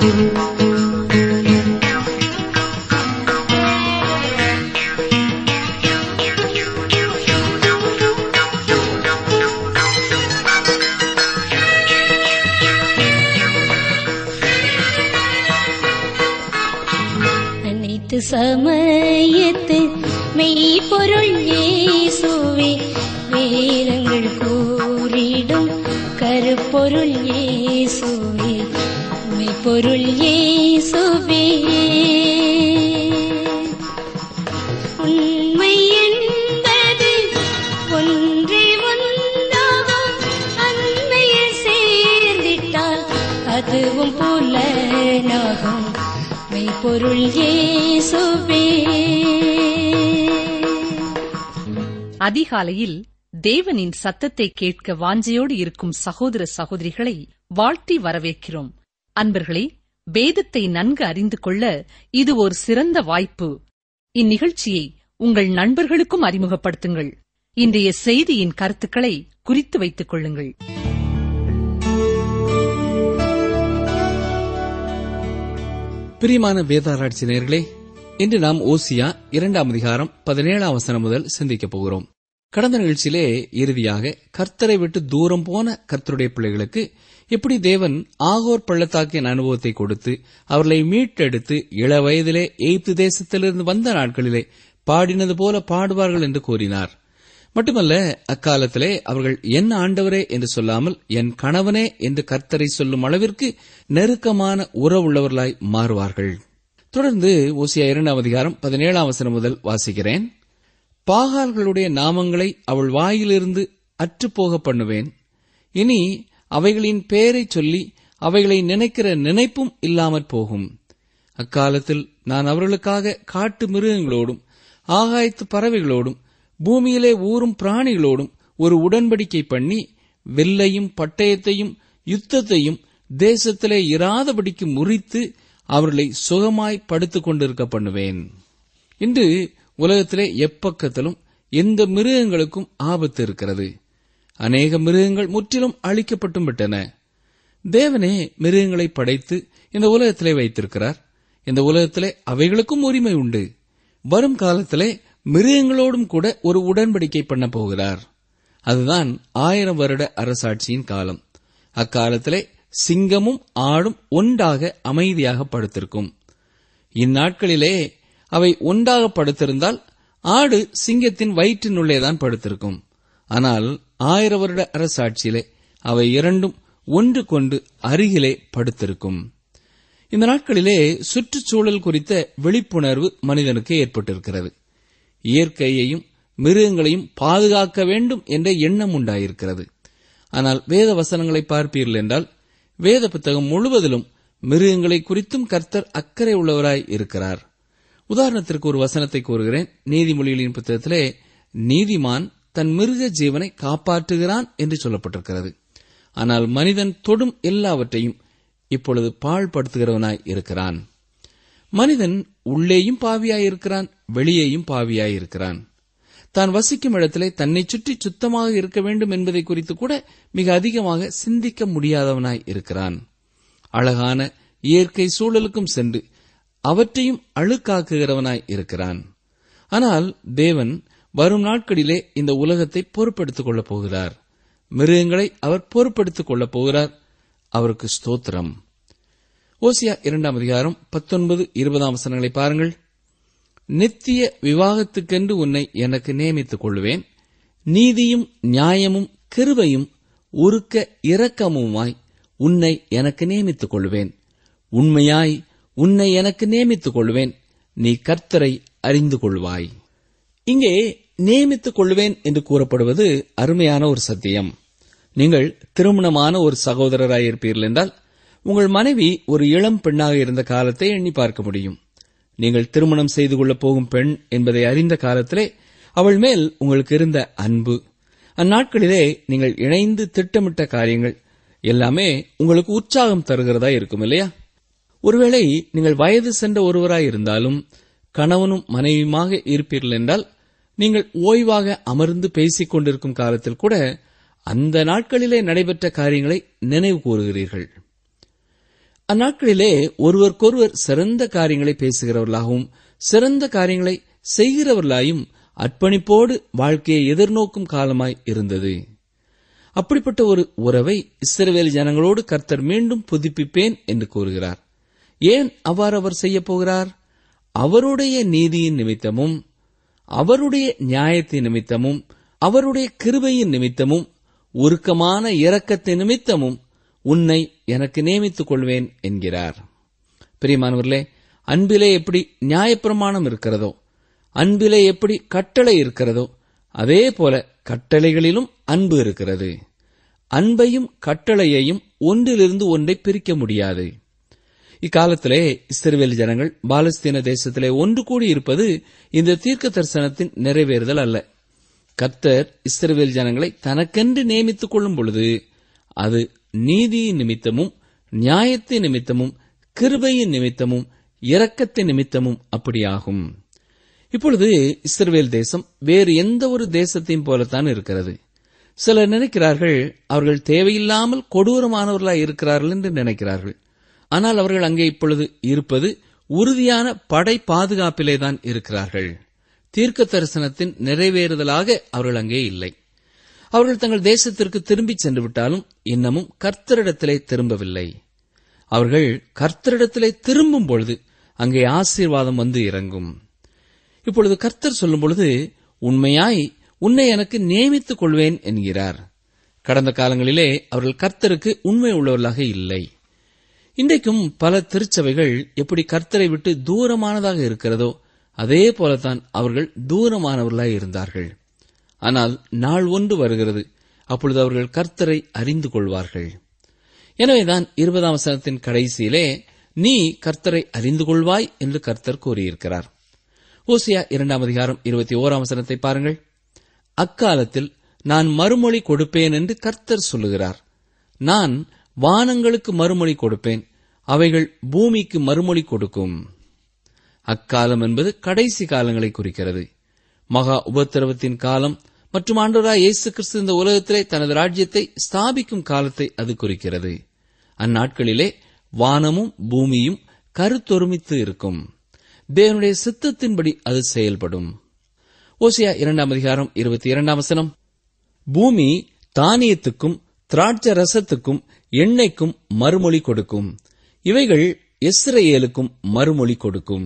அனைத்து சமயத்து மெய்ப்பொருள் இயேசுவே வேதங்கள் கூறிடும் கருப்பொருள் இயேசுவே மெய்ப்பொருள் இயேசுவே உண்மை என்பது ஒன்றே ஒன்றாகும் அண்மையில் சேர்ந்திட்டால் அதுவும் புலனாகும் மெய்ப்பொருள் இயேசுவே அதிகாலையில் தேவனின் சத்தத்தை கேட்க வாஞ்சையோடு இருக்கும் சகோதர சகோதரிகளை வாழ்த்தி வரவேற்கிறோம் அன்பர்களே வேதத்தை நன்கு அறிந்து கொள்ள இது ஒரு சிறந்த வாய்ப்பு இந்நிகழ்ச்சியை உங்கள் நண்பர்களுக்கும் அறிமுகப்படுத்துங்கள் இன்றைய செய்தியின் கருத்துக்களை குறித்து வைத்துக் கொள்ளுங்கள் பிரியமான வேதாராய்ச்சி நேயர்களே இன்று நாம் ஓசியா இரண்டாம் அதிகாரம் பதினேழாம் வசனம் முதல் சிந்திக்கப் போகிறோம் கடந்த நிகழ்ச்சியிலே இறுதியாக கர்த்தரை விட்டு தூரம் போன கர்த்தருடைய பிள்ளைகளுக்கு எப்படி தேவன் ஆகோர் பள்ளத்தாக்கின் அனுபவத்தை கொடுத்து அவர்களை மீட்டெடுத்து இள வயதிலே எய்ப்து தேசத்திலிருந்து வந்த நாட்களிலே பாடினது போல பாடுவார்கள் என்று கூறினார் மட்டுமல்ல அக்காலத்திலே அவர்கள் என் ஆண்டவரே என்று சொல்லாமல் என் கணவனே என்று கர்த்தரை சொல்லும் அளவிற்கு நெருக்கமான உறவுள்ளவர்களாய் மாறுவார்கள் தொடர்ந்து ஓசியா இரண்டாம் அதிகாரம் பதினேழாம் வசனம் முதல் வாசிக்கிறேன் பாகால்களுடைய நாமங்களை அவள் வாயிலிருந்து அற்றுப்போக பண்ணுவேன் இனி அவைகளின் பெயரைச் சொல்லி அவைகளை நினைக்கிற நினைப்பும் இல்லாமற் போகும் அக்காலத்தில் நான் அவர்களுக்காக காட்டு மிருகங்களோடும் ஆகாயத்து பறவைகளோடும் பூமியிலே ஊறும் பிராணிகளோடும் ஒரு உடன்படிக்கை பண்ணி வெள்ளையும் பட்டயத்தையும் யுத்தத்தையும் தேசத்திலே இராதபடிக்கு முறித்து அவர்களை சுகமாய் படுத்துக் கொண்டிருக்க பண்ணுவேன் இன்று உலகத்திலே எப்பக்கத்திலும் எந்த மிருகங்களுக்கும் ஆபத்து இருக்கிறது அநேக மிருகங்கள் முற்றிலும் அழிக்கப்பட்டும் விட்டன தேவனே மிருகங்களை படைத்து இந்த உலகத்திலே வைத்திருக்கிறார் இந்த உலகத்திலே அவைகளுக்கும் உரிமை உண்டு வரும் காலத்திலே மிருகங்களோடும் கூட ஒரு உடன்படிக்கை பண்ண போகிறார் அதுதான் ஆயிரம் வருட அரசாட்சியின் காலம் அக்காலத்திலே சிங்கமும் ஆடும் ஒன்றாக அமைதியாக படுத்திருக்கும் இந்நாட்களிலே அவை ஒன்றாக படுத்திருந்தால் ஆடு சிங்கத்தின் வயிற்றினுள்ளேதான் படுத்திருக்கும் ஆனால் ஆயிர வருட அரசாட்சியிலே அவை இரண்டும் ஒன்று கொண்டு அருகிலே படுத்திருக்கும் இந்த நாட்களிலே சுற்றுச்சூழல் குறித்த விழிப்புணர்வு மனிதனுக்கு ஏற்பட்டிருக்கிறது இயற்கையையும் மிருகங்களையும் பாதுகாக்க வேண்டும் என்ற எண்ணம் உண்டாயிருக்கிறது ஆனால் வேத வசனங்களை பார்ப்பீர்கள் என்றால் வேத புத்தகம் முழுவதிலும் மிருகங்களை குறித்தும் கர்த்தர் அக்கறை உள்ளவராய் இருக்கிறார் உதாரணத்திற்கு ஒரு வசனத்தை கூறுகிறேன் நீதிமொழிகளின் புத்தகத்திலே நீதிமான் தன் மிருக ஜீவனை காப்பாற்றுகிறான் என்று சொல்லப்பட்டிருக்கிறது ஆனால் மனிதன் தொடும் எல்லாவற்றையும் இப்பொழுது பாழ்படுத்துகிறவனாய் இருக்கிறான் மனிதன் உள்ளேயும் பாவியாயிருக்கிறான் வெளியேயும் பாவியாயிருக்கிறான் தான் வசிக்கும் இடத்திலே தன்னை சுற்றி சுத்தமாக இருக்க வேண்டும் என்பதை குறித்து கூட மிக அதிகமாக சிந்திக்க முடியாதவனாய் இருக்கிறான் அழகான இயற்கை சூழலுக்கும் சென்று அவற்றையும் அழுக்காக்குகிறவனாய் இருக்கிறான் ஆனால் தேவன் வரும் நாட்களிலே இந்த உலகத்தை பொறுப்படுத்திக் கொள்ளப் போகிறார் மிருகங்களை அவர் பொறுப்படுத்திக் கொள்ளப் போகிறார் அவருக்கு ஸ்தோத்திரம் ஓசியா இரண்டாம் அதிகாரம் பத்தொன்பது இருபதாம் வசனங்களை பாருங்கள் நித்திய விவாகத்துக்கென்று உன்னை எனக்கு நியமித்துக் கொள்வேன் நீதியும் நியாயமும் கிருபையும் உருக்க இரக்கமுமாய் உன்னை எனக்கு நியமித்துக் கொள்வேன் உண்மையாய் உன்னை எனக்கு நியமித்துக் கொள்வேன் நீ கர்த்தரை அறிந்து கொள்வாய் இங்கே நியமித்துக் கொள்வேன் என்று கூறப்படுவது அருமையான ஒரு சத்தியம் நீங்கள் திருமணமான ஒரு சகோதரராய் இருப்பீர்கள் என்றால் உங்கள் மனைவி ஒரு இளம் பெண்ணாக இருந்த காலத்தை எண்ணி பார்க்க முடியும் நீங்கள் திருமணம் செய்து கொள்ளப் போகும் பெண் என்பதை அறிந்த காலத்திலே அவள் மேல் உங்களுக்கு இருந்த அன்பு அந்நாட்களிலே நீங்கள் இணைந்து திட்டமிட்ட காரியங்கள் எல்லாமே உங்களுக்கு உற்சாகம் தருகிறதா இருக்கும் இல்லையா ஒருவேளை நீங்கள் வயது சென்ற ஒருவராய் இருந்தாலும் கணவனும் மனைவியுமாக இருப்பீர்கள் என்றால் நீங்கள் ஓய்வாக அமர்ந்து பேசிக் கொண்டிருக்கும் காலத்தில் கூட அந்த நாட்களிலே நடைபெற்ற காரியங்களை நினைவு கூறுகிறீர்கள் அந்நாட்களிலே ஒருவருக்கொருவர் சிறந்த காரியங்களை பேசுகிறவர்களாகவும் சிறந்த காரியங்களை செய்கிறவர்களாயும் அர்ப்பணிப்போடு வாழ்க்கையை எதிர்நோக்கும் காலமாய் இருந்தது அப்படிப்பட்ட ஒரு உறவை இஸ்ரவேல் ஜனங்களோடு கர்த்தர் மீண்டும் புதுப்பிப்பேன் என்று கூறுகிறார் ஏன் அவ்வாறு அவர் செய்யப் போகிறார் அவருடைய நீதியின் நிமித்தமும் அவருடைய நியாயத்தின் நிமித்தமும் அவருடைய கிருபையின் நிமித்தமும் உருக்கமான இரக்கத்தின் நிமித்தமும் உன்னை எனக்கு நியமித்துக் கொள்வேன் என்கிறார் பிரியமானவர்களே அன்பிலே எப்படி நியாயப்பிரமாணம் இருக்கிறதோ அன்பிலே எப்படி கட்டளை இருக்கிறதோ அதே போல கட்டளைகளிலும் அன்பு இருக்கிறது அன்பையும் கட்டளையையும் ஒன்றிலிருந்து ஒன்றை பிரிக்க முடியாது இக்காலத்திலே இஸ்ரவேல் ஜனங்கள் பாலஸ்தீன தேசத்திலே ஒன்று கூடி இருப்பது இந்த தீர்க்க தரிசனத்தின் நிறைவேறுதல் அல்ல கர்த்தர் இஸ்ரவேல் ஜனங்களை தனக்கென்று நியமித்துக் கொள்ளும் பொழுது அது நீதியின் நிமித்தமும் நியாயத்தின் நிமித்தமும் கிருபையின் நிமித்தமும் இரக்கத்தின் நிமித்தமும் அப்படியாகும் இப்பொழுது இஸ்ரவேல் தேசம் வேறு எந்த ஒரு தேசத்தையும் போலத்தான் இருக்கிறது சிலர் நினைக்கிறார்கள் அவர்கள் தேவையில்லாமல் கொடூரமானவர்களாய் இருக்கிறார்கள் என்று நினைக்கிறார்கள் ஆனால் அவர்கள் அங்கே இப்பொழுது இருப்பது உறுதியான படை பாதுகாப்பிலே தான் இருக்கிறார்கள் தீர்க்க தரிசனத்தின் நிறைவேறுதலாக அவர்கள் அங்கே இல்லை அவர்கள் தங்கள் தேசத்திற்கு திரும்பிச் சென்று விட்டாலும் இன்னமும் கர்த்தரிடத்திலே திரும்பவில்லை அவர்கள் கர்த்தரிடத்திலே திரும்பும் பொழுது அங்கே ஆசீர்வாதம் வந்து இறங்கும் இப்பொழுது கர்த்தர் சொல்லும் பொழுது உண்மையாய் உன்னை எனக்கு நியமித்துக் கொள்வேன் என்கிறார் கடந்த காலங்களிலே அவர்கள் கர்த்தருக்கு உண்மை உள்ளவர்களாக இல்லை இன்றைக்கும் பல திருச்சபைகள் எப்படி கர்த்தரை விட்டு தூரமானதாக இருக்கிறதோ அதே போலத்தான் அவர்கள் தூரமானவர்களாய் இருந்தார்கள் ஆனால் நாள் ஒன்று வருகிறது அப்பொழுது அவர்கள் கர்த்தரை அறிந்து கொள்வார்கள் எனவேதான் இருபதாம் வசனத்தின் கடைசியிலே நீ கர்த்தரை அறிந்து கொள்வாய் என்று கர்த்தர் கூறியிருக்கிறார் ஓசியா இரண்டாம் அதிகாரம் இருபத்தி ஓராம் வசனத்தை பாருங்கள் அக்காலத்தில் நான் மறுமொழி கொடுப்பேன் என்று கர்த்தர் சொல்லுகிறார் நான் வானங்களுக்கு மறுமொழி கொடுப்பேன் அவைகள் பூமிக்கு மறுமொழி கொடுக்கும் அக்காலம் என்பது கடைசி காலங்களை குறிக்கிறது மகா உபத்திரவத்தின் காலம் மற்றும் ஆண்டவராய் இயேசு கிறிஸ்து இந்த உலகத்திலே தனது ராஜ்யத்தை ஸ்தாபிக்கும் காலத்தை அது குறிக்கிறது அந்நாட்களிலே வானமும் பூமியும் கருத்தொருமித்து இருக்கும் தேவனுடைய சித்தத்தின்படி அது செயல்படும் ஓசியா இரண்டாம் அதிகாரம் இருபத்தி இரண்டாம் வசனம் பூமி தானியத்துக்கும் திராட்ச ரசத்துக்கும் எண்ணெய்க்கும் மறுமொழி கொடுக்கும் இவைகள் இஸ்ரேலுக்கும் மறுமொழி கொடுக்கும்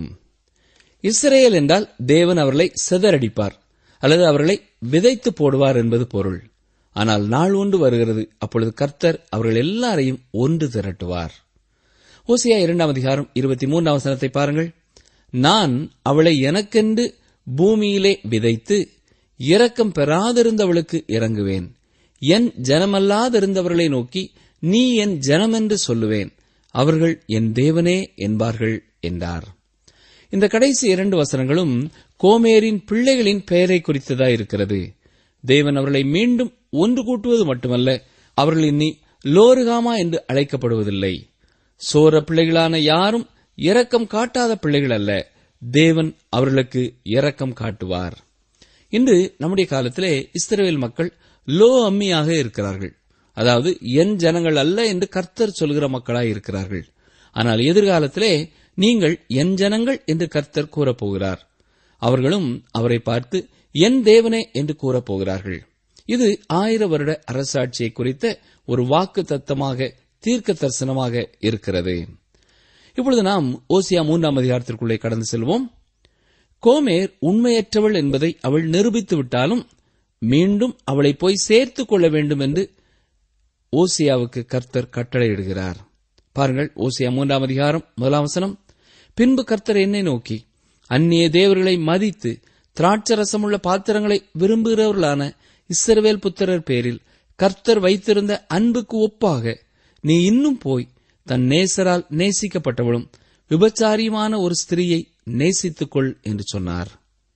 இஸ்ரேல் என்றால் தேவன் அவர்களை சிதறடிப்பார் அல்லது அவர்களை விதைத்து போடுவார் என்பது பொருள் ஆனால் நாள் ஒன்று வருகிறது அப்பொழுது கர்த்தர் அவர்கள் எல்லாரையும் ஒன்று திரட்டுவார் ஓசியா இரண்டாம் அதிகாரம் இருபத்தி மூன்றாம் வசனத்தை பாருங்கள் நான் அவளை எனக்கென்று பூமியிலே விதைத்து இரக்கம் பெறாதிருந்தவளுக்கு இறங்குவேன் என் ஜனமல்லாதிருந்தவர்களை நோக்கி நீ என் ஜனமென்று சொல்லுவேன் அவர்கள் என் தேவனே என்பார்கள் என்றார் இந்த கடைசி இரண்டு வசனங்களும் கோமேரின் பிள்ளைகளின் பெயரை குறித்ததாயிருக்கிறது தேவன் அவர்களை மீண்டும் ஒன்று கூட்டுவது மட்டுமல்ல அவர்கள் இனி லோருகாமா என்று அழைக்கப்படுவதில்லை சோர பிள்ளைகளான யாரும் இரக்கம் காட்டாத பிள்ளைகள் அல்ல தேவன் அவர்களுக்கு இரக்கம் காட்டுவார் இன்று நம்முடைய காலத்திலே இஸ்ரவேல் மக்கள் லோ அம்மியாக இருக்கிறார்கள் அதாவது என் ஜனங்கள் அல்ல என்று கர்த்தர் சொல்கிற மக்களாய் இருக்கிறார்கள் ஆனால் எதிர்காலத்திலே நீங்கள் என் ஜனங்கள் என்று கர்த்தர் கூறப்போகிறார் அவர்களும் அவரை பார்த்து என் தேவனே என்று கூறப்போகிறார்கள் இது ஆயிர வருட அரசாட்சியை குறித்த ஒரு வாக்கு தத்தமாக தீர்க்க தரிசனமாக இருக்கிறது இப்பொழுது நாம் ஓசியா மூன்றாம் அதிகாரத்திற்குள்ளே கடந்து செல்வோம் கோமேர் உண்மையற்றவள் என்பதை அவள் நிரூபித்து விட்டாலும் மீண்டும் அவளை போய் சேர்த்துக் கொள்ள வேண்டும் என்று ஓசியாவுக்கு கர்த்தர் கட்டளையிடுகிறார் பாருங்கள் ஓசியா மூன்றாம் அதிகாரம் முதலாம் வசனம் பின்பு கர்த்தர் என்னை நோக்கி அந்நிய தேவர்களை மதித்து திராட்சரசமுள்ள பாத்திரங்களை விரும்புகிறவர்களான இஸ்ரவேல் புத்திரர் பேரில் கர்த்தர் வைத்திருந்த அன்புக்கு ஒப்பாக நீ இன்னும் போய் தன் நேசரால் நேசிக்கப்பட்டவளும் விபச்சாரியுமான ஒரு ஸ்திரீயை நேசித்துக்கொள் என்று சொன்னார்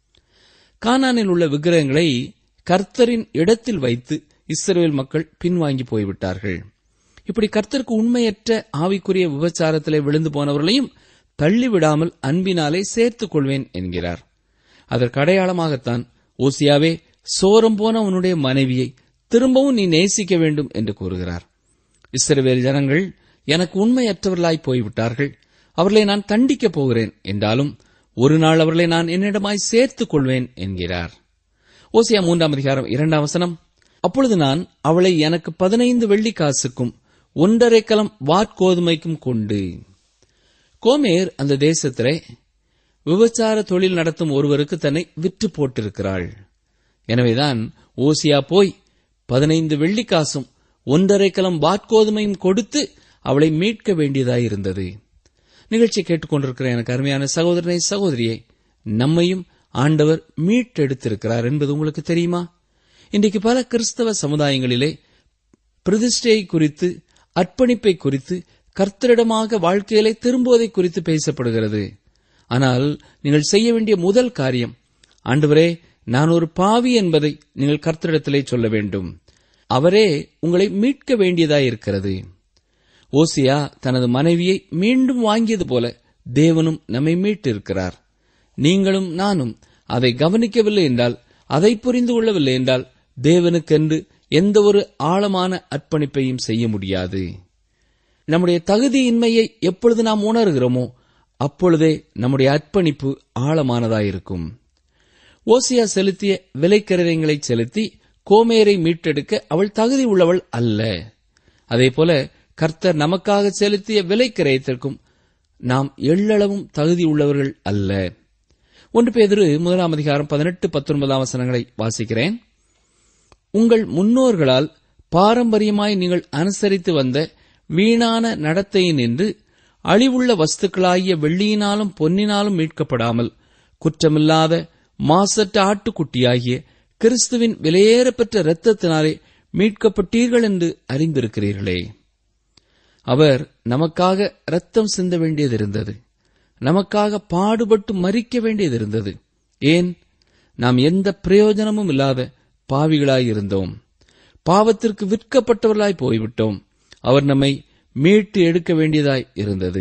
கானானில் உள்ள விக்கிரகங்களை கர்த்தரின் இடத்தில் வைத்து இஸ்ரவேல் மக்கள் பின்வாங்கி போய்விட்டார்கள் இப்படி கர்த்தருக்கு உண்மையற்ற ஆவிக்குரிய விபச்சாரத்திலே விழுந்து போனவர்களையும் தள்ளிவிடாமல் அன்பினாலே சேர்த்துக் கொள்வேன் என்கிறார் அதற்கு அடையாளமாகத்தான் ஓசியாவே சோரம் போன உன்னுடைய மனைவியை திரும்பவும் நீ நேசிக்க வேண்டும் என்று கூறுகிறார் இஸ்ரவேல் ஜனங்கள் எனக்கு உண்மையற்றவர்களாய் போய்விட்டார்கள் அவர்களை நான் தண்டிக்கப் போகிறேன் என்றாலும் ஒரு நாள் அவர்களை நான் என்னிடமாய் சேர்த்துக் கொள்வேன் என்கிறார் ஓசியா மூன்றாம் அதிகாரம் இரண்டாம் வசனம் அப்பொழுது நான் அவளை எனக்கு பதினைந்து வெள்ளி காசுக்கும் ஒன்றரை கலம் வாற்கோதுமைக்கும் கொண்டு கோமேர் அந்த தேசத்திலே விபச்சார தொழில் நடத்தும் ஒருவருக்கு தன்னை விற்று போட்டிருக்கிறாள் எனவேதான் ஓசியா போய் பதினைந்து வெள்ளிக்காசும் ஒன்றரை கலம் வாட்கோதுமையும் கொடுத்து அவளை மீட்க வேண்டியதாயிருந்தது நிகழ்ச்சி கேட்டுக்கொண்டிருக்கிற எனக்கு அருமையான சகோதரனை சகோதரியே நம்மையும் ஆண்டவர் மீட்டெடுத்திருக்கிறார் என்பது உங்களுக்கு தெரியுமா இன்றைக்கு பல கிறிஸ்தவ சமுதாயங்களிலே பிரதிஷ்டையை குறித்து அர்ப்பணிப்பை குறித்து கர்த்தரிடமாக வாழ்க்கையிலே திரும்புவதை குறித்து பேசப்படுகிறது ஆனால் நீங்கள் செய்ய வேண்டிய முதல் காரியம் ஆண்டவரே நான் ஒரு பாவி என்பதை நீங்கள் கர்த்தரிடத்திலே சொல்ல வேண்டும் அவரே உங்களை மீட்க வேண்டியதாயிருக்கிறது ஓசியா தனது மனைவியை மீண்டும் வாங்கியது போல தேவனும் நம்மை மீட்டிருக்கிறார் நீங்களும் நானும் அதை கவனிக்கவில்லை என்றால் அதை புரிந்து கொள்ளவில்லை என்றால் தேவனுக்கென்று எந்த ஒரு ஆழமான அர்ப்பணிப்பையும் செய்ய முடியாது நம்முடைய தகுதியின்மையை எப்பொழுது நாம் உணர்கிறோமோ அப்பொழுதே நம்முடைய அர்ப்பணிப்பு ஆழமானதாயிருக்கும் ஓசியா செலுத்திய விலைக்கரங்களை செலுத்தி கோமேரை மீட்டெடுக்க அவள் தகுதி உள்ளவள் அல்ல அதேபோல கர்த்தர் நமக்காக செலுத்திய விலைக்கிரயத்திற்கும் நாம் எள்ளளவும் தகுதி உள்ளவர்கள் அல்ல ஒன்று பேதிரு முதலாம் அதிகாரம் பதினெட்டு பத்தொன்பதாம் வசனங்களை வாசிக்கிறேன் உங்கள் முன்னோர்களால் பாரம்பரியமாய் நீங்கள் அனுசரித்து வந்த வீணான நடத்தையினின்று அழிவுள்ள வஸ்துக்களாகிய வெள்ளியினாலும் பொன்னினாலும் மீட்கப்படாமல் குற்றமில்லாத மாசற்ற ஆட்டுக்குட்டியாகிய கிறிஸ்துவின் விலையேறப்பெற்ற இரத்தத்தினாலே மீட்கப்பட்டீர்கள் என்று அறிந்திருக்கிறீர்களே அவர் நமக்காக இரத்தம் சிந்த வேண்டியதிருந்தது நமக்காக பாடுபட்டு மறிக்க வேண்டியதிருந்தது ஏன் நாம் எந்த பிரயோஜனமும் இல்லாத பாவிகளாயிருந்தோம் பாவத்திற்கு விற்கப்பட்டவர்களாய் போய்விட்டோம் அவர் நம்மை மீட்டு எடுக்க வேண்டியதாய் இருந்தது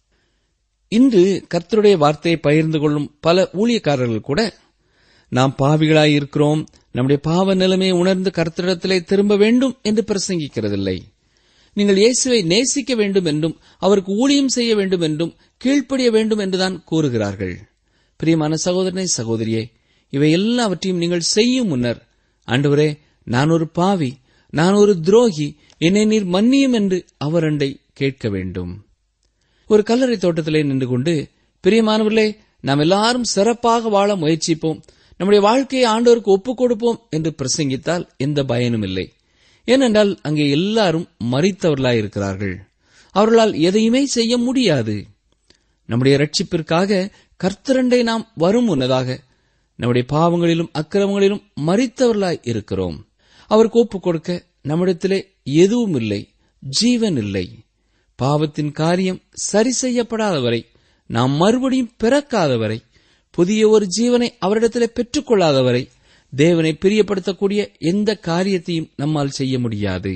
இன்று கர்த்தருடைய வார்த்தையை பகிர்ந்து கொள்ளும் பல ஊழியக்காரர்கள் கூட நாம் பாவிகளாய் இருக்கிறோம் நம்முடைய பாவ நிலைமையை உணர்ந்து கர்த்தரிடத்திலே திரும்ப வேண்டும் என்று பிரசங்கிக்கிறதில்லை நீங்கள் இயேசுவை நேசிக்க வேண்டும் என்றும் அவருக்கு ஊழியம் செய்ய வேண்டும் என்றும் கீழ்ப்படிய வேண்டும் என்றுதான் கூறுகிறார்கள் பிரியமான சகோதரனை சகோதரியே இவை எல்லாவற்றையும் நீங்கள் செய்யும் முன்னர் ஆண்டவரே நான் ஒரு பாவி நான் ஒரு துரோகி என்னை நீர் மன்னியும் என்று அவரண்டை கேட்க வேண்டும் ஒரு கல்லறை தோட்டத்திலே நின்று கொண்டு பிரியமானவர்களே நாம் எல்லாரும் சிறப்பாக வாழ முயற்சிப்போம் நம்முடைய வாழ்க்கையை ஆண்டவருக்கு ஒப்புக் கொடுப்போம் என்று பிரசங்கித்தால் எந்த பயனும் இல்லை ஏனென்றால் அங்கே எல்லாரும் மறித்தவர்களாயிருக்கிறார்கள் அவர்களால் எதையுமே செய்ய முடியாது நம்முடைய ரட்சிப்பிற்காக கர்த்தரண்டை நாம் வரும் முன்னதாக நம்முடைய பாவங்களிலும் அக்கிரமங்களிலும் மறித்தவர்களாய் இருக்கிறோம் அவருக்கு ஒப்புக் கொடுக்க நம்மிடத்திலே எதுவும் இல்லை ஜீவன் இல்லை பாவத்தின் காரியம் சரி செய்யப்படாதவரை நாம் மறுபடியும் பிறக்காதவரை புதிய ஒரு ஜீவனை அவரிடத்திலே பெற்றுக்கொள்ளாதவரை தேவனை பிரியப்படுத்தக்கூடிய எந்த காரியத்தையும் நம்மால் செய்ய முடியாது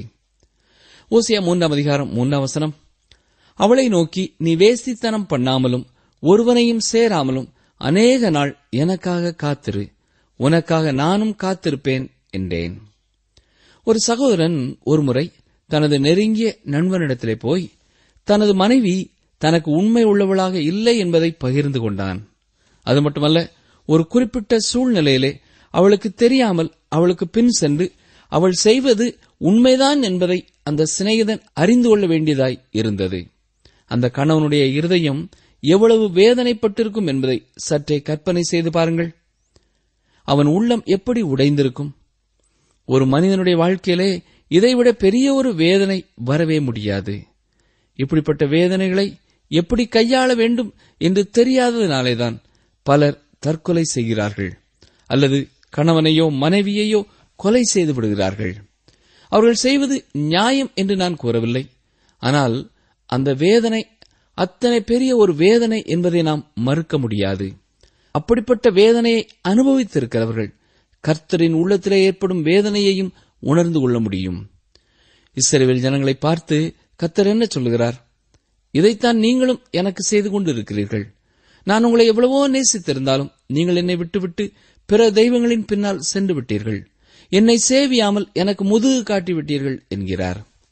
ஓசியா மூன்றாம் அதிகாரம் மூன்றாம் வசனம் அவளை நோக்கி நீ வேசித்தனம் பண்ணாமலும் ஒருவனையும் சேராமலும் அநேக நாள் எனக்காக காத்திரு உனக்காக நானும் காத்திருப்பேன் என்றேன் ஒரு சகோதரன் ஒருமுறை தனது நெருங்கிய நண்பனிடத்திலே போய் தனது மனைவி தனக்கு உண்மை உள்ளவளாக இல்லை என்பதை பகிர்ந்து கொண்டான் அது மட்டுமல்ல ஒரு குறிப்பிட்ட சூழ்நிலையிலே அவளுக்கு தெரியாமல் அவளுக்கு பின் சென்று அவள் செய்வது உண்மைதான் என்பதை அந்த சிநேகிதன் அறிந்து கொள்ள வேண்டியதாய் இருந்தது அந்த கணவனுடைய இருதயம் எவ்வளவு வேதனைப்பட்டிருக்கும் என்பதை சற்றே கற்பனை செய்து பாருங்கள் அவன் உள்ளம் எப்படி உடைந்திருக்கும் ஒரு மனிதனுடைய வாழ்க்கையிலே இதைவிட பெரிய ஒரு வேதனை வரவே முடியாது இப்படிப்பட்ட வேதனைகளை எப்படி கையாள வேண்டும் என்று தெரியாததினாலேதான் பலர் தற்கொலை செய்கிறார்கள் அல்லது கணவனையோ மனைவியையோ கொலை செய்து விடுகிறார்கள் அவர்கள் செய்வது நியாயம் என்று நான் கூறவில்லை ஆனால் அந்த வேதனை அத்தனை பெரிய ஒரு வேதனை என்பதை நாம் மறுக்க முடியாது அப்படிப்பட்ட வேதனையை அனுபவித்திருக்கிறவர்கள் கர்த்தரின் உள்ளத்திலே ஏற்படும் வேதனையையும் உணர்ந்து கொள்ள முடியும் இஸ்ரவேல் ஜனங்களை பார்த்து கர்த்தர் என்ன சொல்லுகிறார் இதைத்தான் நீங்களும் எனக்கு செய்து கொண்டிருக்கிறீர்கள் நான் உங்களை எவ்வளவோ நேசித்திருந்தாலும் நீங்கள் என்னை விட்டுவிட்டு பிற தெய்வங்களின் பின்னால் சென்று விட்டீர்கள் என்னை சேவியாமல் எனக்கு முதுகு காட்டி விட்டீர்கள் என்கிறார்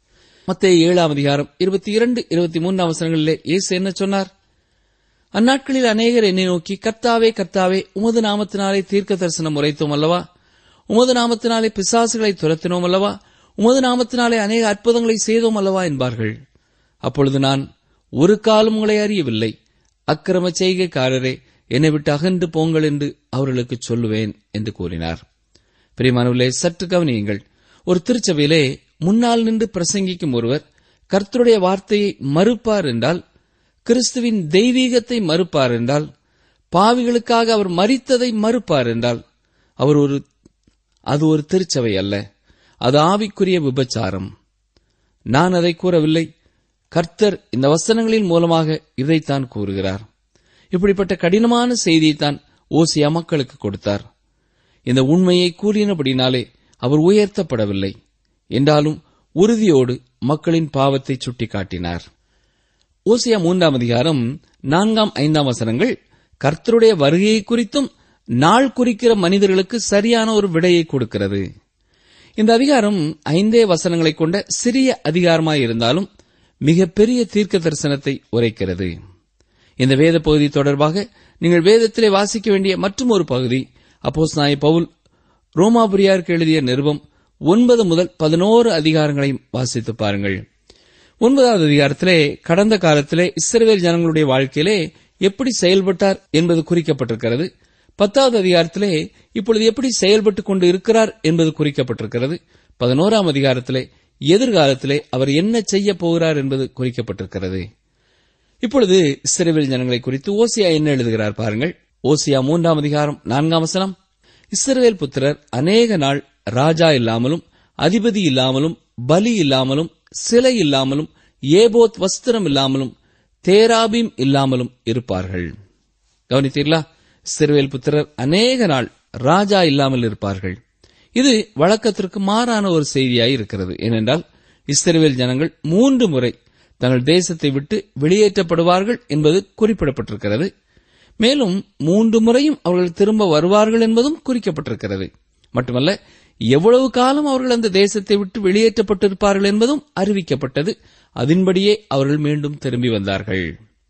மத்திய ஏழாம் அதிகாரம் இருபத்தி இரண்டு இருபத்தி மூன்றாம் அவசரங்களிலே இயேசு என்ன சொன்னார் அந்நாட்களில் அநேகர் என்னை நோக்கி கர்த்தாவே கர்த்தாவே உமது நாமத்தினாலே தீர்க்க தரிசனம் உரைத்தோம் அல்லவா உமது நாமத்தினாலே பிசாசுகளை துரத்தினோம் அல்லவா உமது நாமத்தினாலே அநேக அற்புதங்களை செய்தோம் அல்லவா என்பார்கள் அப்பொழுது நான் ஒரு காலம் உங்களை அறியவில்லை அக்கிரம செய்கைக்காரரே என்னை விட்டு அகன்று போங்கள் என்று அவர்களுக்கு சொல்லுவேன் என்று கூறினார் பிரியமானவர்களே சற்று கவனியுங்கள் ஒரு திருச்சபையிலே முன்னால் நின்று பிரசங்கிக்கும் ஒருவர் கர்த்தருடைய வார்த்தையை மறுப்பார் என்றால் கிறிஸ்துவின் தெய்வீகத்தை மறுப்பார் என்றால் பாவிகளுக்காக அவர் மரித்ததை மறுப்பார் என்றால் அவர் ஒரு அது ஒரு திருச்சபை அல்ல அது ஆவிக்குரிய விபச்சாரம் நான் அதை கூறவில்லை கர்த்தர் இந்த வசனங்களின் மூலமாக இதைத்தான் கூறுகிறார் இப்படிப்பட்ட கடினமான செய்தியைத்தான் ஓசியா மக்களுக்கு கொடுத்தார் இந்த உண்மையை கூறினபடினாலே அவர் உயர்த்தப்படவில்லை என்றாலும் உறுதியோடு மக்களின் பாவத்தை சுட்டிக்காட்டினார் ஓசியா மூன்றாம் அதிகாரம் நான்காம் ஐந்தாம் வசனங்கள் கர்த்தருடைய வருகையை குறித்தும் நாள் குறிக்கிற மனிதர்களுக்கு சரியான ஒரு விடையை கொடுக்கிறது இந்த அதிகாரம் ஐந்தே வசனங்களை கொண்ட சிறிய அதிகாரமாய் இருந்தாலும் மிக பெரிய தீர்க்க தரிசனத்தை உரைக்கிறது இந்த வேத பகுதி தொடர்பாக நீங்கள் வேதத்திலே வாசிக்க வேண்டிய மற்றும் ஒரு பகுதி அப்போஸ் நாய பவுல் ரோமாபுரியாருக்கு எழுதிய நிருபம் ஒன்பது முதல் பதினோரு அதிகாரங்களையும் வாசித்து பாருங்கள் ஒன்பதாவது அதிகாரத்திலே கடந்த காலத்திலே இஸ்ரவேல் ஜனங்களுடைய வாழ்க்கையிலே எப்படி செயல்பட்டார் என்பது குறிக்கப்பட்டிருக்கிறது பத்தாவது அதிகாரத்திலே இப்பொழுது எப்படி செயல்பட்டுக் கொண்டு இருக்கிறார் என்பது குறிக்கப்பட்டிருக்கிறது பதினோராம் அதிகாரத்திலே எதிர்காலத்திலே அவர் என்ன செய்ய போகிறார் என்பது குறிக்கப்பட்டிருக்கிறது இப்பொழுது இஸ்ரவேல் ஜனங்களை குறித்து ஓசியா என்ன எழுதுகிறார் பாருங்கள் ஓசியா மூன்றாம் அதிகாரம் நான்காம் வசனம் இஸ்ரவேல் புத்திரர் அநேக நாள் ராஜா இல்லாமலும் அதிபதி இல்லாமலும் பலி இல்லாமலும் சிலை இல்லாமலும் ஏபோத் வஸ்திரம் இல்லாமலும் தேராபீம் இல்லாமலும் இருப்பார்கள் கவனித்தீர்களா இஸ்ரவேல் புத்திரர் அநேக நாள் ராஜா இல்லாமல் இருப்பார்கள் இது வழக்கத்திற்கு மாறான ஒரு செய்தியாய் இருக்கிறது ஏனென்றால் இஸ்ரவேல் ஜனங்கள் மூன்று முறை தங்கள் தேசத்தை விட்டு வெளியேற்றப்படுவார்கள் என்பது குறிப்பிடப்பட்டிருக்கிறது மேலும் மூன்று முறையும் அவர்கள் திரும்ப வருவார்கள் என்பதும் குறிக்கப்பட்டிருக்கிறது மட்டுமல்ல எவ்வளவு காலம் அவர்கள் அந்த தேசத்தை விட்டு வெளியேற்றப்பட்டிருப்பார்கள் என்பதும் அறிவிக்கப்பட்டது அதன்படியே அவர்கள் மீண்டும் திரும்பி வந்தார்கள்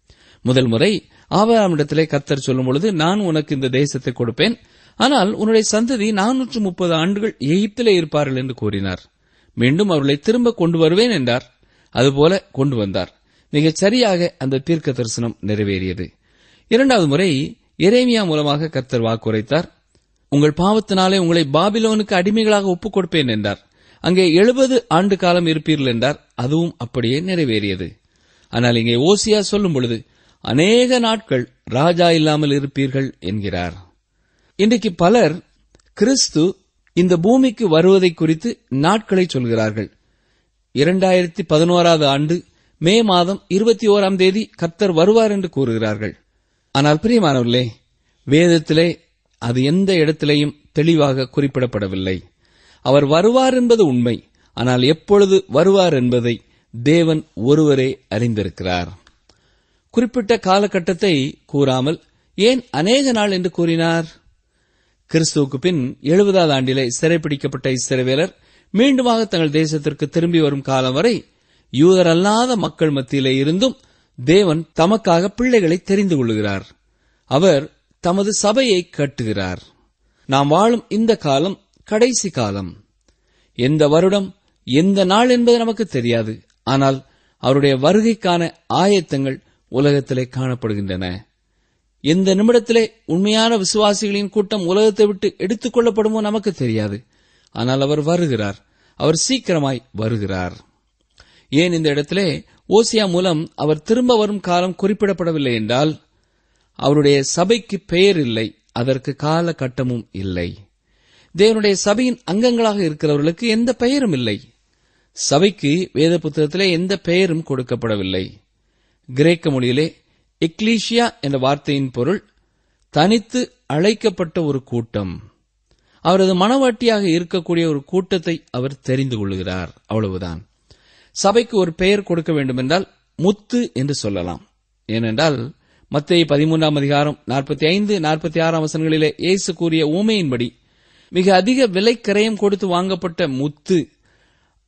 முதல் முறை ஆபராமிடத்திலே கத்தர் சொல்லும் பொழுது நான் உனக்கு இந்த தேசத்தை கொடுப்பேன் ஆனால் உன்னுடைய சந்ததி நானூற்று முப்பது ஆண்டுகள் எகிப்திலே இருப்பார்கள் என்று கூறினார் மீண்டும் அவர்களை திரும்ப கொண்டு வருவேன் என்றார் அதுபோல கொண்டு வந்தார் மிகச் சரியாக அந்த தீர்க்க தரிசனம் நிறைவேறியது இரண்டாவது முறை எரேமியா மூலமாக கர்த்தர் வாக்குரைத்தார் உங்கள் பாவத்தினாலே உங்களை பாபிலோனுக்கு அடிமைகளாக ஒப்புக் கொடுப்பேன் என்றார் அங்கே எழுபது ஆண்டு காலம் இருப்பீர்கள் என்றார் அதுவும் அப்படியே நிறைவேறியது ஆனால் இங்கே ஓசியா சொல்லும் பொழுது அநேக நாட்கள் ராஜா இல்லாமல் இருப்பீர்கள் என்கிறார் இன்றைக்கு பலர் கிறிஸ்து இந்த பூமிக்கு வருவதை குறித்து நாட்களை சொல்கிறார்கள் இரண்டாயிரத்தி பதினோராவது ஆண்டு மே மாதம் இருபத்தி ஓராம் தேதி கர்த்தர் வருவார் என்று கூறுகிறார்கள் ஆனால் பிரியமானவர்களே வேதத்திலே அது எந்த இடத்திலேயும் தெளிவாக குறிப்பிடப்படவில்லை அவர் வருவார் என்பது உண்மை ஆனால் எப்பொழுது வருவார் என்பதை தேவன் ஒருவரே அறிந்திருக்கிறார் குறிப்பிட்ட காலகட்டத்தை கூறாமல் ஏன் அநேக நாள் என்று கூறினார் கிறிஸ்துவுக்கு பின் எழுபதாவது ஆண்டிலே சிறைப்பிடிக்கப்பட்ட இஸ்ரவேலர் மீண்டுமாக தங்கள் தேசத்திற்கு திரும்பி வரும் காலம் வரை யூதர் அல்லாத மக்கள் மத்தியிலே இருந்தும் தேவன் தமக்காக பிள்ளைகளை தெரிந்து கொள்கிறார் அவர் தமது சபையை கட்டுகிறார் நாம் வாழும் இந்த காலம் கடைசி காலம் எந்த வருடம் எந்த நாள் என்பது நமக்கு தெரியாது ஆனால் அவருடைய வருகைக்கான ஆயத்தங்கள் உலகத்திலே காணப்படுகின்றன எந்த நிமிடத்திலே உண்மையான விசுவாசிகளின் கூட்டம் உலகத்தை விட்டு எடுத்துக் கொள்ளப்படுமோ நமக்கு தெரியாது ஆனால் அவர் வருகிறார் அவர் சீக்கிரமாய் வருகிறார் ஏன் இந்த இடத்திலே ஓசியா மூலம் அவர் திரும்ப வரும் காலம் குறிப்பிடப்படவில்லை என்றால் அவருடைய சபைக்கு பெயர் இல்லை அதற்கு கால கட்டமும் இல்லை தேவனுடைய சபையின் அங்கங்களாக இருக்கிறவர்களுக்கு எந்த பெயரும் இல்லை சபைக்கு வேத புத்தகத்திலே எந்த பெயரும் கொடுக்கப்படவில்லை கிரேக்க மொழியிலே எக்லீஷியா என்ற வார்த்தையின் பொருள் தனித்து அழைக்கப்பட்ட ஒரு கூட்டம் அவரது மனவாட்டியாக இருக்கக்கூடிய ஒரு கூட்டத்தை அவர் தெரிந்து கொள்கிறார் அவ்வளவுதான் சபைக்கு ஒரு பெயர் கொடுக்க வேண்டுமென்றால் முத்து என்று சொல்லலாம் ஏனென்றால் மத்திய பதிமூன்றாம் அதிகாரம் நாற்பத்தி ஐந்து நாற்பத்தி ஆறாம் வசனங்களிலே இயேசு கூறிய ஊமையின்படி மிக அதிக விலை கிரயம் கொடுத்து வாங்கப்பட்ட முத்து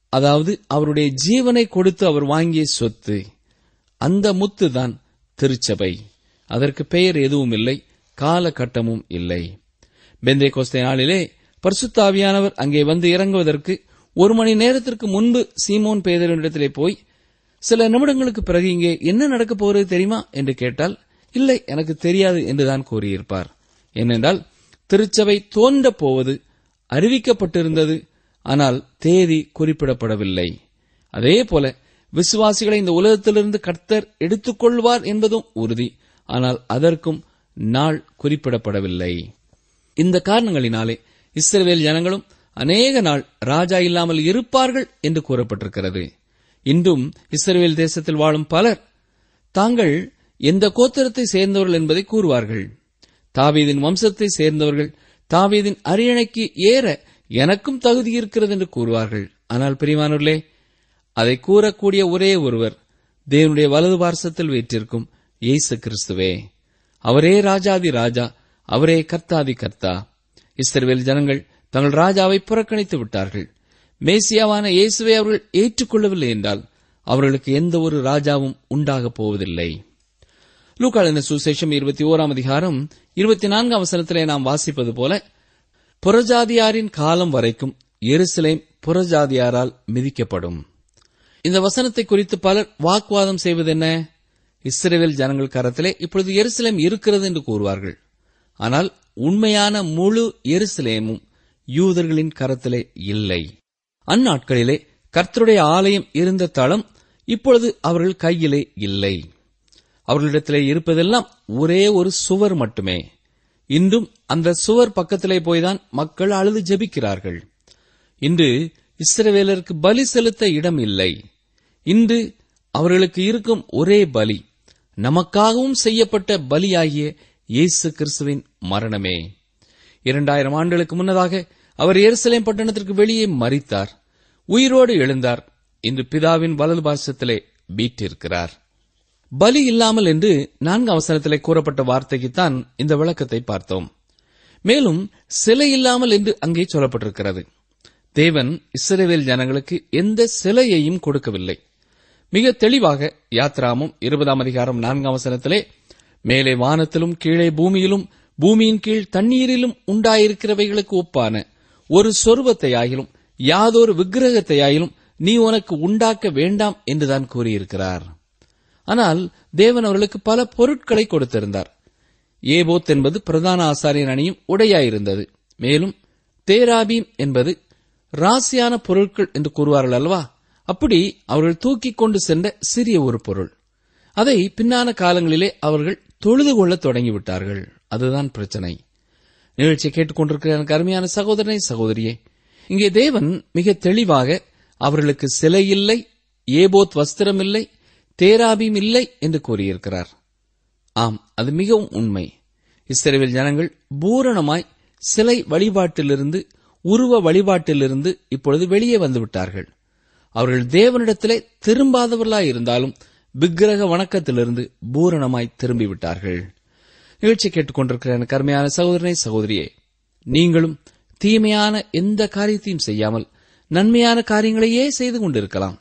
அதாவது அவருடைய ஜீவனை கொடுத்து அவர் வாங்கிய சொத்து அந்த முத்து தான் திருச்சபை அதற்கு பெயர் எதுவும் இல்லை காலகட்டமும் இல்லை பெந்தே கோஸ்தே நாளிலே பரிசுத்தாவியானவர் அங்கே வந்து இறங்குவதற்கு ஒரு மணி நேரத்திற்கு முன்பு சீமோன் பேதரிடத்திலே போய் சில நிமிடங்களுக்கு பிறகு இங்கே என்ன நடக்கப் போகிறது தெரியுமா என்று கேட்டால் இல்லை எனக்கு தெரியாது என்றுதான் கூறியிருப்பார் ஏனென்றால் திருச்சபை தோன்றப் போவது அறிவிக்கப்பட்டிருந்தது ஆனால் தேதி குறிப்பிடப்படவில்லை அதே போல விசுவாசிகளை இந்த உலகத்திலிருந்து கர்த்தர் எடுத்துக்கொள்வார் என்பதும் உறுதி ஆனால் அதற்கும் நாள் குறிப்பிடப்படவில்லை இந்த காரணங்களினாலே இஸ்ரவேல் ஜனங்களும் அநேக நாள் ராஜா இல்லாமல் இருப்பார்கள் என்று கூறப்பட்டிருக்கிறது இன்றும் இஸ்ரவேல் தேசத்தில் வாழும் பலர் தாங்கள் எந்த கோத்திரத்தை சேர்ந்தவர்கள் என்பதை கூறுவார்கள் தாவீதின் வம்சத்தை சேர்ந்தவர்கள் தாவீதின் அரியணைக்கு ஏற எனக்கும் தகுதி இருக்கிறது என்று கூறுவார்கள் ஆனால் பிரிவானவர்களே அதை கூறக்கூடிய ஒரே ஒருவர் தேவனுடைய வலது பார்சத்தில் வீற்றிருக்கும் இயேசு கிறிஸ்துவே அவரே ராஜாதி ராஜா அவரே கர்த்தாதி கர்த்தா இஸ்ரவேல் ஜனங்கள் தங்கள் ராஜாவை புறக்கணித்து விட்டார்கள் மேசியாவான இயேசுவை அவர்கள் ஏற்றுக்கொள்ளவில்லை என்றால் அவர்களுக்கு எந்த ஒரு ராஜாவும் உண்டாகப் போவதில்லை லூக்காளின சுசேஷம் இருபத்தி ஓராம் அதிகாரம் இருபத்தி நான்காம் வசனத்திலே நாம் வாசிப்பது போல புறஜாதியாரின் காலம் வரைக்கும் எருசலேம் புறஜாதியாரால் மிதிக்கப்படும் இந்த வசனத்தை குறித்து பலர் வாக்குவாதம் செய்வதென்ன இஸ்ரேல் ஜனங்கள் கரத்திலே இப்பொழுது எருசலேம் இருக்கிறது என்று கூறுவார்கள் ஆனால் உண்மையான முழு எருசலேமும் யூதர்களின் கரத்திலே இல்லை அந்நாட்களிலே கர்த்தருடைய ஆலயம் இருந்த தளம் இப்பொழுது அவர்கள் கையிலே இல்லை அவர்களிடத்திலே இருப்பதெல்லாம் ஒரே ஒரு சுவர் மட்டுமே இன்றும் அந்த சுவர் பக்கத்திலே போய்தான் மக்கள் அழுது ஜெபிக்கிறார்கள் இன்று இஸ்ரவேலருக்கு பலி செலுத்த இடம் இல்லை இன்று அவர்களுக்கு இருக்கும் ஒரே பலி நமக்காகவும் செய்யப்பட்ட பலியாகிய இயேசு கிறிஸ்துவின் மரணமே இரண்டாயிரம் ஆண்டுகளுக்கு முன்னதாக அவர் எருசலேம் பட்டணத்திற்கு வெளியே மறித்தார் உயிரோடு எழுந்தார் இன்று பிதாவின் வலது பாசத்திலே வீற்றிருக்கிறார் பலி இல்லாமல் என்று நான்கு அவசரத்திலே கூறப்பட்ட வார்த்தைக்குத்தான் இந்த விளக்கத்தை பார்த்தோம் மேலும் சிலை இல்லாமல் என்று அங்கே சொல்லப்பட்டிருக்கிறது தேவன் இஸ்ரவேல் ஜனங்களுக்கு எந்த சிலையையும் கொடுக்கவில்லை மிக தெளிவாக யாத்ராமும் இருபதாம் அதிகாரம் நான்காம் வசனத்திலே மேலே வானத்திலும் கீழே பூமியிலும் பூமியின் கீழ் தண்ணீரிலும் உண்டாயிருக்கிறவைகளுக்கு ஒப்பான ஒரு சொருவத்தையாயிலும் யாதொரு விக்கிரகத்தையாயிலும் நீ உனக்கு உண்டாக்க வேண்டாம் என்றுதான் கூறியிருக்கிறார் ஆனால் தேவன் அவர்களுக்கு பல பொருட்களை கொடுத்திருந்தார் ஏபோத் என்பது பிரதான ஆசாரியன் அணியும் உடையாயிருந்தது மேலும் தேராபீம் என்பது ராசியான பொருட்கள் என்று கூறுவார்கள் அல்லவா அப்படி அவர்கள் தூக்கிக் கொண்டு சென்ற சிறிய ஒரு பொருள் அதை பின்னான காலங்களிலே அவர்கள் தொழுது கொள்ள தொடங்கிவிட்டார்கள் அதுதான் பிரச்சனை நிகழ்ச்சியை கேட்டுக்கொண்டிருக்கிற எனக்கு அருமையான சகோதரனை சகோதரியே இங்கே தேவன் மிக தெளிவாக அவர்களுக்கு சிலை இல்லை ஏபோத் வஸ்திரம் இல்லை தேராபீம் இல்லை என்று கூறியிருக்கிறார் ஆம் அது மிகவும் உண்மை இஸ்ரேல் ஜனங்கள் பூரணமாய் சிலை வழிபாட்டிலிருந்து உருவ வழிபாட்டிலிருந்து இப்பொழுது வெளியே வந்துவிட்டார்கள் அவர்கள் தேவனிடத்திலே திரும்பாதவர்களாய் இருந்தாலும் விக்கிரக வணக்கத்திலிருந்து பூரணமாய் திரும்பிவிட்டார்கள் நிகழ்ச்சி கேட்டுக்கொண்டிருக்கிற எனக்கு அருமையான சகோதரனை சகோதரியே நீங்களும் தீமையான எந்த காரியத்தையும் செய்யாமல் நன்மையான காரியங்களையே செய்து கொண்டிருக்கலாம்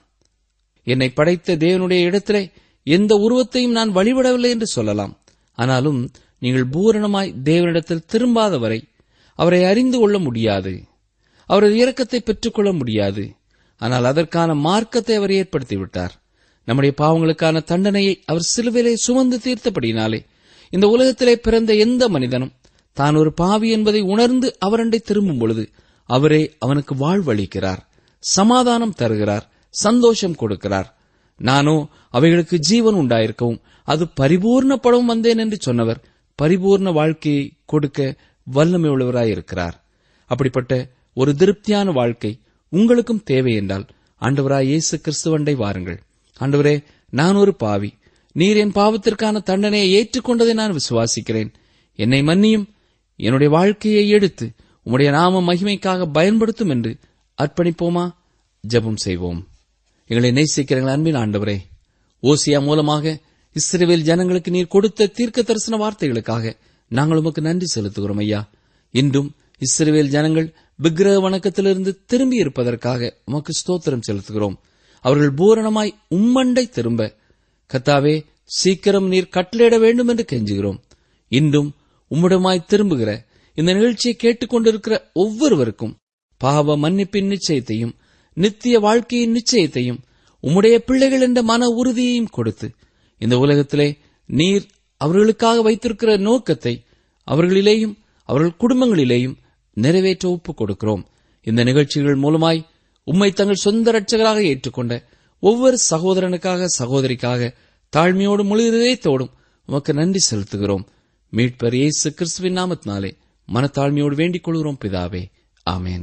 என்னை படைத்த தேவனுடைய இடத்திலே எந்த உருவத்தையும் நான் வழிபடவில்லை என்று சொல்லலாம் ஆனாலும் நீங்கள் பூரணமாய் தேவனிடத்தில் திரும்பாத வரை அவரை அறிந்து கொள்ள முடியாது அவரது இரக்கத்தை பெற்றுக்கொள்ள முடியாது ஆனால் அதற்கான மார்க்கத்தை அவர் ஏற்படுத்திவிட்டார் நம்முடைய பாவங்களுக்கான தண்டனையை அவர் சிலுவிலே சுமந்து தீர்த்தபடினாலே இந்த உலகத்திலே பிறந்த எந்த மனிதனும் தான் ஒரு பாவி என்பதை உணர்ந்து அவரண்டை திரும்பும் பொழுது அவரே அவனுக்கு வாழ்வளிக்கிறார் சமாதானம் தருகிறார் சந்தோஷம் கொடுக்கிறார் நானோ அவைகளுக்கு ஜீவன் உண்டாயிருக்கவும் அது பரிபூர்ணப்படவும் வந்தேன் என்று சொன்னவர் பரிபூர்ண வாழ்க்கையை கொடுக்க வல்லமை உள்ளவராயிருக்கிறார் அப்படிப்பட்ட ஒரு திருப்தியான வாழ்க்கை உங்களுக்கும் தேவை என்றால் ஆண்டவராய் இயேசு கிறிஸ்துவண்டை வாருங்கள் ஆண்டவரே நான் ஒரு பாவி நீர் என் பாவத்திற்கான தண்டனையை ஏற்றுக்கொண்டதை நான் விசுவாசிக்கிறேன் என்னை மன்னியும் என்னுடைய வாழ்க்கையை எடுத்து உம்முடைய நாம மகிமைக்காக பயன்படுத்தும் என்று அர்ப்பணிப்போமா ஜெபம் செய்வோம் எங்களை நேசிக்கிறீர்கள் அன்பின் ஆண்டவரே ஓசியா மூலமாக இஸ்ரேல் ஜனங்களுக்கு நீர் கொடுத்த தீர்க்க தரிசன வார்த்தைகளுக்காக நாங்கள் உமக்கு நன்றி செலுத்துகிறோம் ஐயா இன்றும் இஸ்ரவேல் ஜனங்கள் விக்கிரக வணக்கத்திலிருந்து திரும்பி இருப்பதற்காக உமக்கு ஸ்தோத்திரம் செலுத்துகிறோம் அவர்கள் பூரணமாய் உம்மண்டை திரும்ப கத்தாவே சீக்கிரம் நீர் கட்டளையிட வேண்டும் என்று கெஞ்சுகிறோம் இன்றும் உம்மிடமாய் திரும்புகிற இந்த நிகழ்ச்சியை கேட்டுக்கொண்டிருக்கிற ஒவ்வொருவருக்கும் பாவ மன்னிப்பின் நிச்சயத்தையும் நித்திய வாழ்க்கையின் நிச்சயத்தையும் உம்முடைய பிள்ளைகள் என்ற மன உறுதியையும் கொடுத்து இந்த உலகத்திலே நீர் அவர்களுக்காக வைத்திருக்கிற நோக்கத்தை அவர்களிலேயும் அவர்கள் குடும்பங்களிலேயும் நிறைவேற்ற ஒப்புக் கொடுக்கிறோம் இந்த நிகழ்ச்சிகள் மூலமாய் உம்மை தங்கள் சொந்த ரட்சகராக ஏற்றுக்கொண்ட ஒவ்வொரு சகோதரனுக்காக சகோதரிக்காக தாழ்மையோடும் முழு இதயத்தோடும் உமக்கு நன்றி செலுத்துகிறோம் மீட்பர் இயேசு கிறிஸ்துவின் நாமத்தினாலே மனத்தாழ்மையோடு வேண்டிக் கொள்கிறோம் பிதாவே ஆமேன்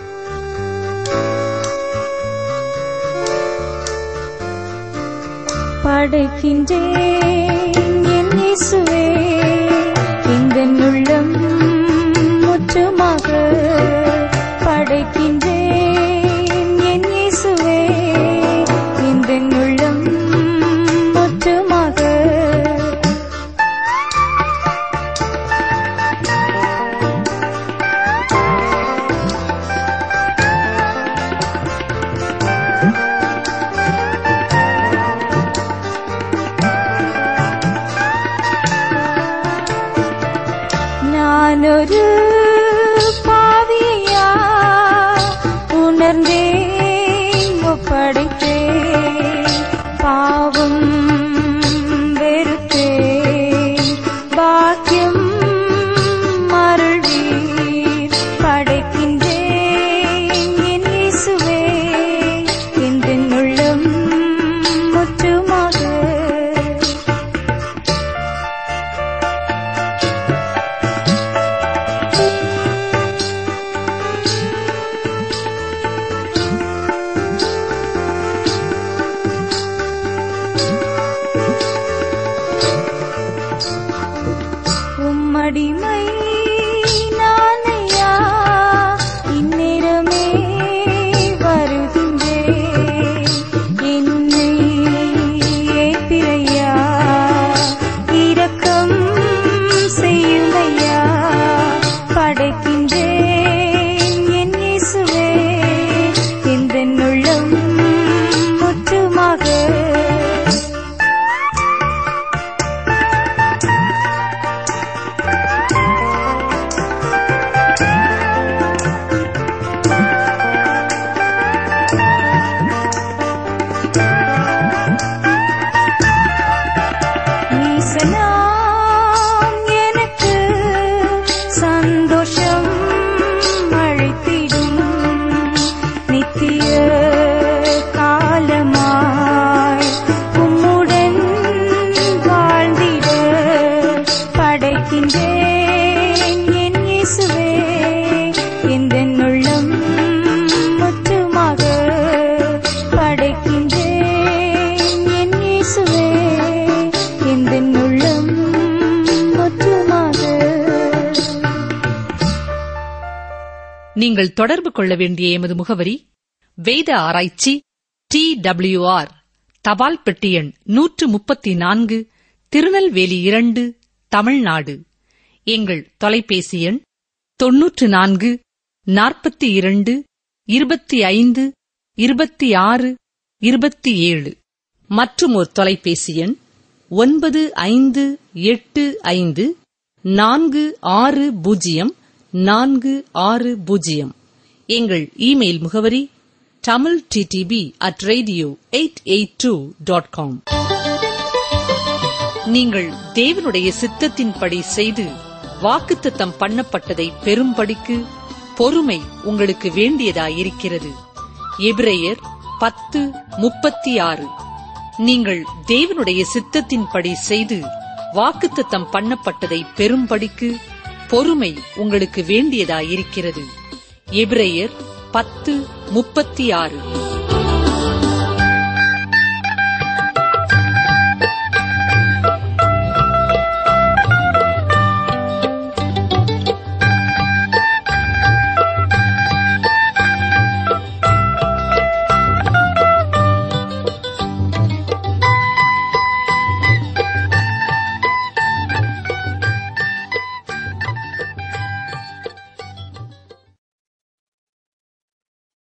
படைக்கின்றேன் என் இயேசுவே இந்த உள்ளம் முற்றுமாக படைக்கின்றேன் என் இயேசுவே இந்த உள்ளம் முற்றுமாக நானொரு பாவியா உணர்ந்தேன் ஒப்படைத்தேன் பாவம் வெறுத்தேன் பாக்கியம் மருள்வீர் படைக்கின்றேன் என் இயேசுவே எந்த உள்ளம் முற்றுமாக உம்மடிமை நானையா இந்நேரமே வருகின்றேன் என்னை ஏற்பிறையா இரக்கம் செய்யுமையா படைக்கின்றேன் என் இயேசுவே இந்த உள்ளம் முற்றுமாக ஈசனாம் எனக்கு சந்தோஷம் அழைத்திடும் நித்திய காலமாய் உம்முடன் வாழ்ந்திட படைக்கின்றேன் என் இயேசுவே எந்த உள்ளம் முற்றுமாக படைக்கின்றேன் என் இயேசுவே எந்த உள்ளம் முற்றுமாக நீங்கள் தொடர்பு கொள்ள வேண்டிய எமது முகவரி வேத ஆராய்ச்சி டி ஆர் தபால் பெட்டி எண் நூற்று முப்பத்தி நான்கு திருநெல்வேலி இரண்டு தமிழ்நாடு எங்கள் தொலைபேசி எண் தொன்னூற்று நான்கு நாற்பத்தி இரண்டு இருபத்தி ஐந்து இருபத்தி ஆறு இருபத்தி ஏழு மற்றும் ஒரு தொலைபேசி எண் ஒன்பது ஐந்து எட்டு ஐந்து நான்கு ஆறு பூஜ்ஜியம் நான்கு ஆறு பூஜ்ஜியம் எங்கள் இமெயில் முகவரி Tamil DTP at radio eight eight two dot com நீங்கள் தேவனுடைய சித்தத்தின்படி செய்து வாக்குத்தத்தம் பண்ணப்பட்டதை பெரும்படிக்கு பொறுமை உங்களுக்கு வேண்டியதாயிருக்கிறது எபிரெயர் பத்து முப்பத்தி ஆறு நீங்கள் தேவனுடைய சித்தத்தின்படி செய்து வாக்குத்தத்தம் பண்ணப்பட்டதை பெரும்படிக்கு பொறுமை உங்களுக்கு வேண்டியதாயிருக்கிறது எபிரெயர் பத்து முப்பத்தி ஆறு